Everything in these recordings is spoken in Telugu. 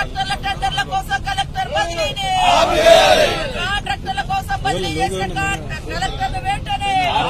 కాంట్రాక్టర్ల టెండర్ల కోసం కలెక్టర్ బదిలీని కాంట్రాక్టర్ల కోసం బదిలీ చేసిన కాంట్రా- కలెక్టర్లు వెంటనే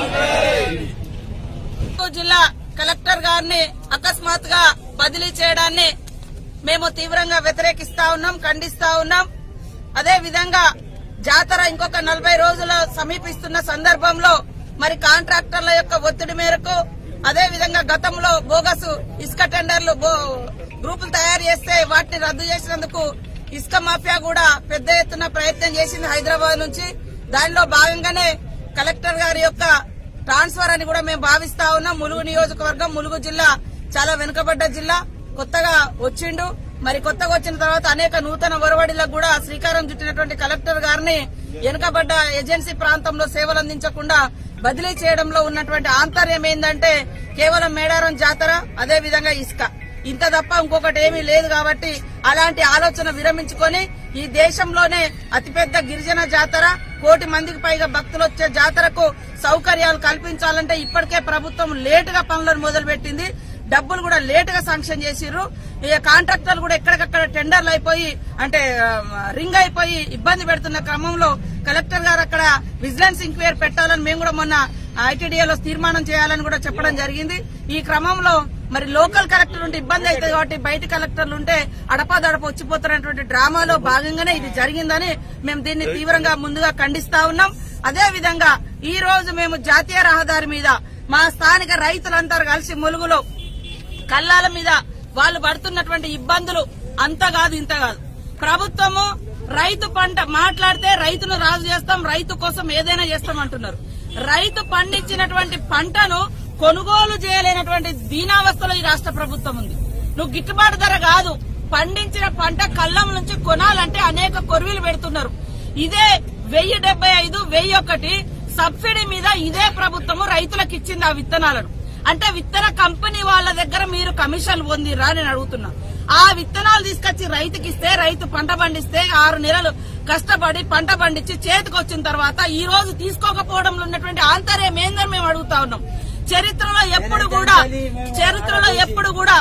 చిత్తూరు జిల్లా కలెక్టర్ గారిని అకస్మాత్తుగా బదిలీ చేయడాన్ని మేము తీవ్రంగా వ్యతిరేకిస్తా ఉన్నాం ఖండిస్తా ఉన్నాం అదే విధంగా జాతర ఇంకొక నలభై రోజులు సమీపిస్తున్న సందర్భంలో మరి కాంట్రాక్టర్ల యొక్క ఒత్తిడి మేరకు అదే విధంగా గతంలో బోగస్ ఇసుక టెండర్లు బో- గ్రూపులు తయారు చేస్తే వాటిని రద్దు చేసినందుకు ఇసుక మాఫియా కూడా పెద్ద ఎత్తున ప్రయత్నం చేసింది హైదరాబాద్ నుంచి దానిలో భాగంగానే కలెక్టర్ గారి యొక్క ట్రాన్స్ఫర్ అని కూడా మేము భావిస్తా ఉన్నాం ములుగు నియోజకవర్గం ములుగు జిల్లా చాలా వెనుకబడ్డ జిల్లా కొత్తగా వచ్చిండు మరి కొత్తగా వచ్చిన తర్వాత అనేక నూతన ఒరవడిలకు కూడా శ్రీకారం చుట్టినటువంటి కలెక్టర్ గారిని వెనుకబడ్డ ఏజెన్సీ ప్రాంతంలో సేవలు అందించకుండా బదిలీ చేయడంలో ఉన్నటువంటి ఆంతర్యం ఏంటంటే కేవలం మేడారం జాతర అదే విధంగా ఇసుక ఇంత తప్ప ఇంకొకటి ఏమీ లేదు కాబట్టి అలాంటి ఆలోచన విరమించుకొని ఈ దేశంలోనే అతిపెద్ద గిరిజన జాతర కోటి మందికి పైగా భక్తులు వచ్చే జాతరకు సౌకర్యాలు కల్పించాలంటే ఇప్పటికే ప్రభుత్వం లేటుగా పనులను మొదలుపెట్టింది డబ్బులు కూడా లేటుగా శాంక్షన్ చేసిర్రు ఇక కాంట్రాక్టర్లు కూడా ఎక్కడికక్కడ టెండర్లు అయిపోయి అంటే ఆ, రింగ్ అయిపోయి ఇబ్బంది పెడుతున్న క్రమంలో కలెక్టర్ గారు అక్కడ విజిలెన్స్ ఎంక్వైరీ పెట్టాలని మేము కూడా మొన్న ఐటీడీఏలో తీర్మానం చేయాలని కూడా చెప్పడం జరిగింది ఈ క్రమంలో మరి లోకల్ కలెక్టర్ ఉంటే ఇబ్బంది అవుతుంది కాబట్టి బయట కలెక్టర్లు ఉంటే అడపాదడప వచ్చిపోతున్నటువంటి డ్రామాలో భాగంగానే ఇది జరిగిందని మేము దీన్ని తీవ్రంగా ముందుగా ఖండిస్తా ఉన్నాం అదే విధంగా ఈ రోజు మేము జాతీయ రహదారి మీద మా స్థానిక రైతులంతా కలిసి ములుగులో కల్లాల మీద వాళ్ళు పడుతున్నటువంటి ఇబ్బందులు అంత కాదు ఇంత కాదు ప్రభుత్వము రైతు పంట మాట్లాడితే రైతును రాజు చేస్తాం రైతు కోసం ఏదైనా చేస్తాం అంటున్నారు రైతు పండించినటువంటి పంటను కొనుగోలు చేయలేనటువంటి దీనావస్థలో ఈ రాష్ట్ర ప్రభుత్వం ఉంది నువ్వు గిట్టుబాటు ధర కాదు పండించిన పంట కళ్ళం నుంచి కొనాలంటే అనేక కొరువులు పెడుతున్నారు ఇదే వెయ్యి డెబ్బై ఐదు వెయ్యి ఒకటి సబ్సిడీ మీద ఇదే ప్రభుత్వము రైతులకు ఇచ్చింది ఆ విత్తనాలను అంటే విత్తన కంపెనీ వాళ్ళ దగ్గర మీరు కమిషన్ పొందిరా నేను అడుగుతున్నా ఆ విత్తనాలు తీసుకొచ్చి రైతుకి ఇస్తే రైతు పంట పండిస్తే ఆరు నెలలు కష్టపడి పంట పండించి చేతికి వచ్చిన తర్వాత ఈ రోజు తీసుకోకపోవడంలో ఉన్నటువంటి ఆంతర్యం ఏందని మేము అడుగుతా ఉన్నాం చరిత్రలో ఎప్పుడు కూడా చరిత్రలో ఎప్పుడు కూడా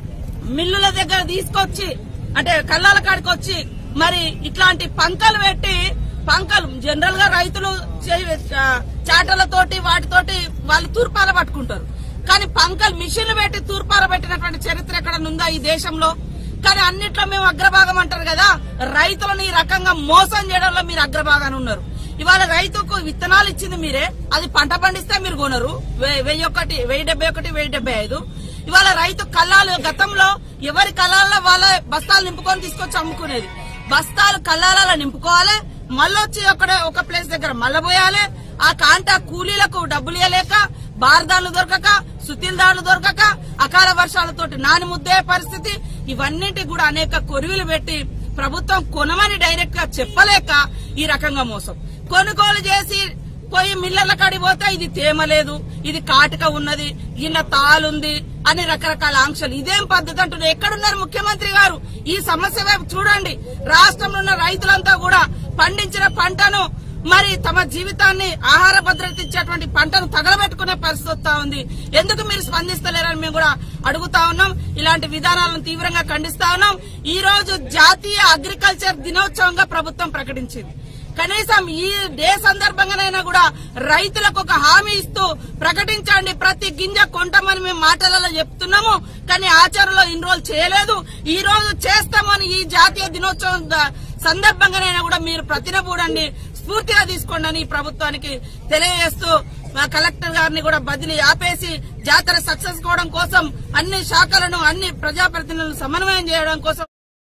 మిల్లుల దగ్గర తీసుకొచ్చి అంటే కళ్ళాల కాడికి వచ్చి మరి ఇట్లాంటి పంకలు పెట్టి పంకలు జనరల్ గా రైతులు చే- ఆ, చాటలతోటి వాటితోటి వాళ్ళు తూర్పాల పట్టుకుంటారు కానీ పంకలు మిషన్లు పెట్టి తూర్పాల పెట్టినటువంటి చరిత్ర ఎక్కడ ఉందా ఈ దేశంలో కానీ అన్నిట్లో మేము అగ్రభాగం అంటారు కదా రైతులను ఈ రకంగా మోసం చేయడంలో మీరు అగ్రభాగాన్ని ఉన్నారు ఇవాళ రైతుకు విత్తనాలు ఇచ్చింది మీరే అది పంట పండిస్తే మీరు కొనరు వె- వెయ్యి ఒకటి వెయ్యి డెబ్బై ఒకటి వెయ్యి డెబ్బై ఐదు ఇవాళ రైతు కళ్ళాలు గతంలో ఎవరి కళ్ళాల్లో వాళ్ళ బస్తాలు నింపుకొని తీసుకొచ్చి అమ్ముకునేది బస్తాలు కళ్ళాలలో నింపుకోవాలి మళ్ళొచ్చి ఒక ఒక ప్లేస్ దగ్గర మళ్ళా పోయాలి ఆ కాంటా కూలీలకు డబ్బులు ఇవ్వలేక బారదారులు దొరకక సుతిల్దారులు దొరకక అకాల వర్షాలతోటి నాని ముద్దే పరిస్థితి ఇవన్నింటి కూడా అనేక కొరివిలు పెట్టి ప్రభుత్వం కొనమని డైరెక్ట్ గా చెప్పలేక ఈ రకంగా మోసం కొనుగోలు చేసి పోయి మిల్లర్ల కాడికి పోతే ఇది తేమ లేదు ఇది కాటుక ఉన్నది గిన్నె తాలుంది అని రకరకాల ఆంక్షలు ఇదేం పద్ధతి అంటున్నారు ఎక్కడున్నారు ముఖ్యమంత్రి గారు ఈ సమస్య వైపు చూడండి రాష్ట్రంలో ఉన్న రైతులంతా కూడా పండించిన పంటను మరి తమ జీవితాన్ని ఆహార భద్రత ఇచ్చేటువంటి పంటను తగలబెట్టుకునే పరిస్థితి వస్తా ఉంది ఎందుకు మీరు స్పందిస్తలేరని మేము కూడా అడుగుతా ఉన్నాం ఇలాంటి విధానాలను తీవ్రంగా ఖండిస్తా ఉన్నాం ఈ రోజు జాతీయ అగ్రికల్చర్ దినోత్సవంగా ప్రభుత్వం ప్రకటించింది కనీసం ఈ డే సందర్భంగానైనా కూడా రైతులకు ఒక హామీ ఇస్తూ ప్రకటించండి ప్రతి గింజ కొంటామని మేము మాటలలో చెప్తున్నాము కానీ ఆచరణలో ఇన్రోల్ చేయలేదు ఈ రోజు చేస్తామని ఈ జాతీయ దినోత్సవం ద- సందర్భంగానైనా కూడా మీరు ప్రతినబూడండి స్ఫూర్తిగా తీసుకోండి అని ఈ ప్రభుత్వానికి తెలియజేస్తూ మా కలెక్టర్ గారిని కూడా బదిలీ ఆపేసి జాతర సక్సెస్ కావడం కోసం అన్ని శాఖలను అన్ని ప్రజాప్రతినిధులను సమన్వయం చేయడం కోసం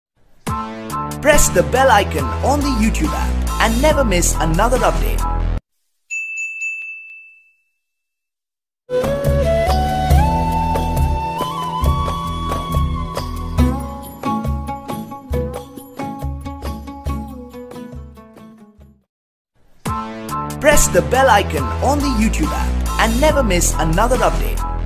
Press the bell icon on the YouTube app and never miss another update. Press the bell icon on the YouTube app and never miss another update.